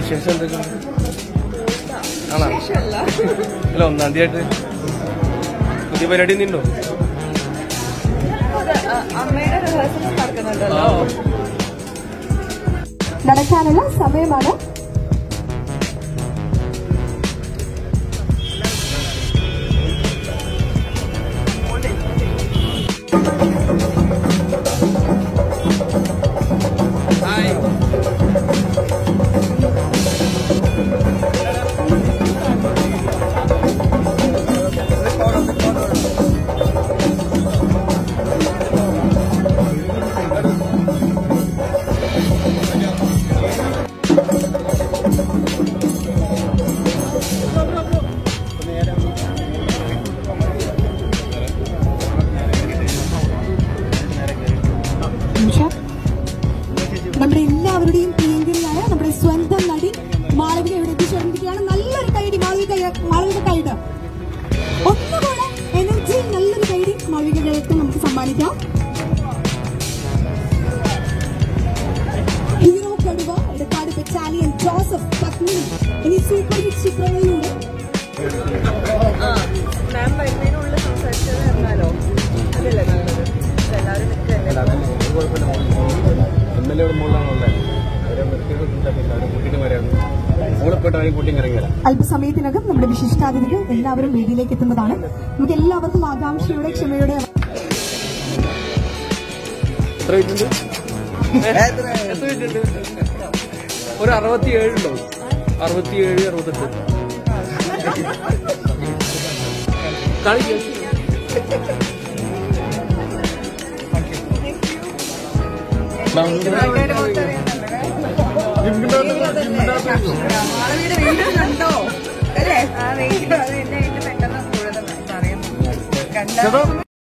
വിശേഷം എന്തൊക്കെ ആണോ അല്ല ഒന്നാം തീയതി ആയിട്ട് പുതിയ പരിപാടി നിന്നോ അമ്മയുടെ റിഹേഴ്സൽ നടക്കുന്നുണ്ടല്ലോ നടക്കാനുള്ള സമയമാണ് നിമിഷ നമ്മുടെ എല്ലാവരുടെയും പ്രിയങ്കരിയായ നമ്മുടെ സ്വന്തം നടി മാളവിക ഇവിടെ എത്തിച്ചേർന്നിരിക്കുകയാണ് നല്ലൊരു കൈഡി മാളവിക മാളവിക കൈഡ് ഒന്നുകൂടെ എനർജി നല്ലൊരു കൈഡി മാളവികകൾക്ക് നമുക്ക് സമ്മാനിക്കാം ഹീറോ കടുവ എടക്കാട് ബറ്റാലിയൻ ജോസഫ് പത്നി എന്നീ സൂപ്പർ ഹിറ്റ് ചിത്രങ്ങളിലൂടെ മാം വരുന്നതിനുള്ളിൽ സംസാരിച്ചത് എന്നാലോ അതല്ലേ നല്ലത് എല്ലാവരും നിൽക്കല്ലേ എം എൽ എയുടെ മുകളിലാണുള്ളത് അവരെ വ്യക്തികൾ അവരെ കൂട്ടിയിട്ട് വരാണ് കൂടെപ്പെട്ട അവരെ കൂട്ടി ഇറങ്ങി വരാം അല്പസമയത്തിനകം നമ്മുടെ വിശിഷ്ടാതിഥികൾ എല്ലാവരും വേദിയിലേക്ക് എത്തുന്നതാണ് നമുക്ക് എല്ലാവർക്കും ആകാംക്ഷയുടെ ക്ഷമയുടെ എത്ര വെച്ചിട്ടുണ്ട് എത്ര വെച്ചിട്ടുണ്ട് ഒരു അറുപത്തിയേഴ് ഉണ്ടോ അറുപത്തിയേഴ് അറുപത്തെട്ട് കളി ആൾക്കാര് മൊത്തം അറിയുന്നുണ്ട് മാളവിയുടെ വീഡിയോ കണ്ടോ അല്ലേ ആ വീഡിയോ അത് എന്നെ അതിന്റെ പെട്ടെന്ന് കൂടുതൽ പറയുന്നു കണ്ടോ